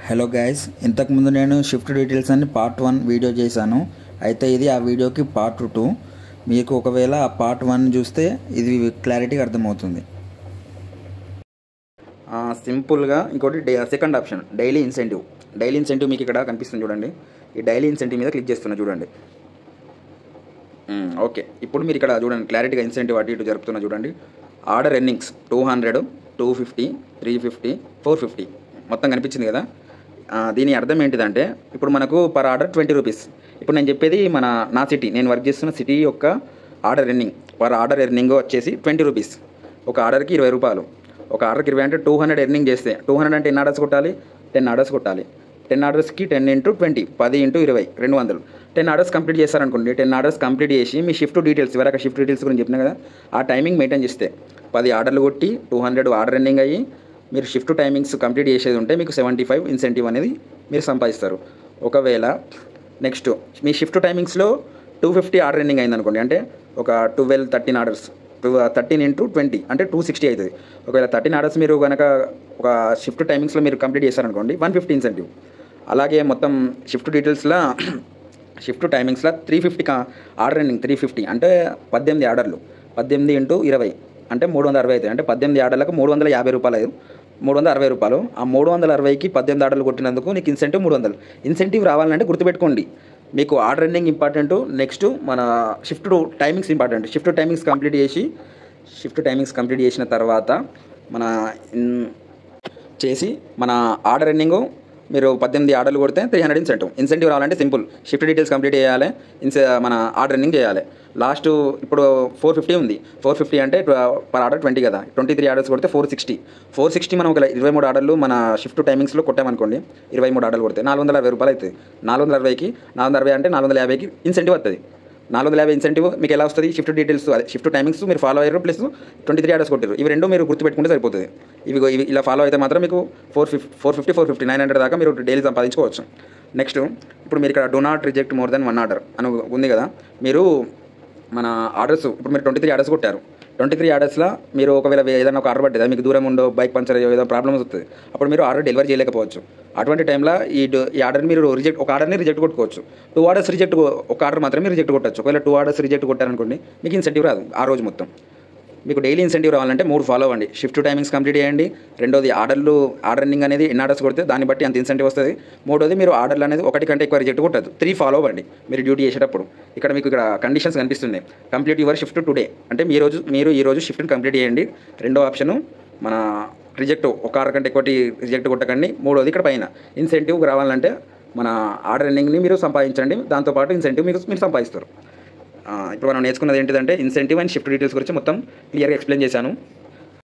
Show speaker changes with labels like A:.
A: hello guys ఇంతకుముందు నేను shift details అని పార్ట్ వన్ వీడియో చేశాను అయితే ఇది ఆ వీడియోకి పార్ట్ టూ మీకు ఒకవేళ ఆ పార్ట్ వన్ చూస్తే ఇది క్లారిటీగా అర్థమవుతుంది సింపుల్గా ఇంకోటి day second option daily incentive daily incentive మీకు ఇక్కడ కనిపిస్తుంది చూడండి ఈ డైలీ ఇన్సెంటివ్ మీద క్లిక్ చేస్తున్నా చూడండి మ్మ్, ఓకే ఇప్పుడు మీరు ఇక్కడ చూడండి క్లారిటీగా ఇన్సెంటివ్ అటు ఇటు జరుపుతున్నా చూడండి order earnings two hundred two fifty three fifty four fifty మొత్తం కనిపించింది కదా ఆ, దీని అర్థం ఏంటిదంటే ఇప్పుడు మనకు పర్ ఆర్డర్ ట్వంటీ రూపీస్ ఇప్పుడు నేను చెప్పేది మన నా సిటీ నేను వర్క్ చేస్తున్న సిటీ యొక్క order earning per order earning వచ్చేసి ట్వంటీ రూపీస్ ఒక ఆర్డర్కి ఇరవై రూపాయలు ఒక ఆర్డర్కి ఇరవై అంటే టూ హండ్రెడ్ ఎర్నింగ్ చేస్తే టూ హండ్రెడ్ అంటే ఎన్ని ఆర్డర్స్ కొట్టాలి టెన్ ఆర్డర్స్ కొట్టాలి టెన్ ఆర్డర్స్కి టెన్ ఇంటూ ట్వంటీ పది ఇంటూ ఇరవై రెండు వందలు టెన్ ఆర్డర్స్ కంప్లీట్ చేస్తారనుకోండి టెన్ ఆర్డర్స్ కంప్లీట్ చేసి మీ షిఫ్ట్ డీటెయిల్స్ వరకు షిఫ్ట్ డీటెయిల్స్ గురించి చెప్పినా కదా ఆ టైమింగ్ మెయింటైన్ చేస్తే పది ఆర్డర్లు కొట్టి టూ హండ్రెడ్ ఆర్డర్ రన్నింగ్ అయ్యి మీరు షిఫ్ట్ టైమింగ్స్ కంప్లీట్ చేసేది ఉంటే మీకు సెవెంటీ ఫైవ్ ఇన్సెంటివ్ అనేది మీరు సంపాదిస్తారు ఒకవేళ నెక్స్ట్ మీ షిఫ్ట్ టైమింగ్స్లో టూ ఫిఫ్టీ ఆర్డర్ రన్నింగ్ అయింది అనుకోండి అంటే ఒక twelve thirteen orders two thirteen into twenty అంటే టూ సిక్స్టీ అవుతుంది ఒకవేళ థర్టీన్ ఆర్డర్స్ మీరు కనుక ఒక షిఫ్ట్ టైమింగ్స్లో మీరు కంప్లీట్ చేశారనుకోండి వన్ ఫిఫ్టీ ఇన్సెంటివ్ అలాగే మొత్తం షిఫ్ట్ డీటెయిల్స్లో షిఫ్ట్ టైమింగ్స్లో three fifty order running three fifty అంటే పద్దెనిమిది ఆర్డర్లు పద్దెనిమిది ఇంటూ ఇరవై అంటే మూడు వందల అరవై అవుతాయి అంటే పద్దెనిమిది ఆర్డర్లకు మూడు వందల యాభై రూపాయలు అయ్యారు మూడు వందల అరవై రూపాయలు ఆ మూడు వందల అరవైకి పద్దెనిమిది ఆర్డర్లు కొట్టినందుకు నీకు ఇన్సెంటివ్ మూడు వందలు ఇన్సెంటివ్ రావాలంటే గుర్తుపెట్టుకోండి మీకు ఆర్డర్ రన్నింగ్ ఇంపార్టెంట్ నెక్స్ట్ మన shift timings important shift timings complete చేసి షిఫ్ట్ టైమింగ్స్ కంప్లీట్ చేసిన తర్వాత మన ఇన్- చేసి మన ఆర్డర్ రన్నింగ్ మీరు పద్దెనిమిది ఆర్డర్లు కొడితే త్రీ హండ్రెడ్ ఇన్సెంటివ్ ఇన్సెంటివ్ రావాలంటే సింపుల్ షిఫ్ట్ డీటెయిల్స్ కంప్లీట్ చేయాలి ఇన్సె మన ఆర్డర్ రన్నింగ్ చేయాలి లాస్ట్ ఇప్పుడు ఫోర్ ఫిఫ్టీ ఉంది ఫోర్ ఫిఫ్టీ అంటే పర్ ఆర్డర్ ట్వంటీ కదా ట్వంటీ త్రీ ఆర్డర్స్ కొడితే ఫోర్ సిక్స్టీ ఫోర్ సిక్స్టీ మనం ఒక ఇరవై మూడు ఆర్డర్లు మన షిఫ్ట్ టైమింగ్స్లో కొట్టామనుకోండి ఇరవై మూడు ఆర్డర్లు కొడితే నాలుగు వందల అరవై రూపాయలు అవుతుంది నాలుగు వందల అరవైకి నాలుగు వందల అరవై అంటే నాలుగు వందల యాభైకి ఇన్సెంటివ్ వస్తుంది నాలుగు వందల యాభై ఇన్సెంటివ్ మీకు ఎలా వస్తుంది షిఫ్ట్ డీటెయిల్స్ అదే షిఫ్ట్ టైమింగ్స్ మీరు ఫాలో అయ్యారు ప్లస్ ట్వంటీ త్రీ ఆర్డర్స్ కొట్టారు ఇవి రెండు మీరు గుర్తుపెట్టుకుంటే సరిపోతుంది ఇవి ఇవి ఇలా ఫాలో అయితే మాత్రం మీకు four fifty four fifty four fifty nine hundred దాకా మీరు డైలీ సంపాదించుకోవచ్చు నెక్స్ట్ ఇప్పుడు మీరు ఇక్కడ do not reject more than one order అని ఉంది కదా మీరు మన ఆర్డర్స్ ఇప్పుడు మీరు ట్వంటీ త్రీ ఆర్డర్స్ కొట్టారు ట్వంటీ త్రీ ఆర్డర్స్లో మీరు ఒకవేళ వే- ఏదైనా ఒక ఆర్డర్ పడ్డదా మీకు దూరం ఉండో బైక్ పంచర్ అయ్యో ఏదో ప్రాబ్లమ్స్ వస్తుంది అప్పుడు మీరు ఆర్డర్ డెలివరీ చేయలేకపోవచ్చు అటువంటి టైంలో ఈ డ- ఈ ఆర్డర్ మీరు రిజెక్ట్ ఒక ఆర్డర్ని రిజెక్ట్ కొట్టుకోవచ్చు టూ ఆర్డర్స్ రిజెక్ట్ ఒక ఆర్డర్ మాత్రమే రిజెక్ట్ కొట్టచ్చు ఒకవేళ టూ ఆర్డర్స్ రిజెక్ట్ కొట్టారనుకోండి మీకు ఇన్సెంటివ్ రాదు ఆ రోజు మొత్తం మీకు డైలీ ఇన్సెంటివ్ రావాలంటే మూడు ఫాలో అవ్వండి షిఫ్ట్ టైమింగ్స్ కంప్లీట్ చేయండి రెండోది ఆర్డర్లు ఆర్డర్ రన్నింగ్ అనేది ఎన్ని ఆర్డర్స్ కొడితే దాన్ని బట్టి అంత ఇన్సెంటివ్ వస్తుంది మూడోది మీరు ఆర్డర్లు అనేది ఒకటి కంటే ఎక్కువ రిజెక్ట్ కొట్టదు త్రీ ఫాలో అవ్వండి మీరు డ్యూటీ చేసేటప్పుడు ఇక్కడ మీకు ఇక్కడ కండిషన్స్ కనిపిస్తున్నాయి కంప్లీట్ యువర్ షిఫ్ట్ టుడే అంటే మీ రోజు మీరు ఈ రోజు షిఫ్ట్ని కంప్లీట్ చేయండి రెండో ఆప్షను మన రిజెక్ట్ ఒక ఆర్డర్ కంటే ఎక్కువ రిజెక్ట్ కొట్టకండి మూడోది ఇక్కడ పైన ఇన్సెంటివ్ రావాలంటే మన ఆర్డర్ రన్నింగ్ని మీరు సంపాదించండి దాంతోపాటు ఇన్సెంటివ్ మీకు మీరు సంపాదిస్తారు ఆ, ఇప్పుడు మనం నేర్చుకున్నది ఏంటిదంటే ఇన్సెంటివ్ అండ్ షిఫ్ట్ డీటెయిల్స్ గురించి మొత్తం క్లియర్గా ఎక్స్ప్లెయిన్ చేశాను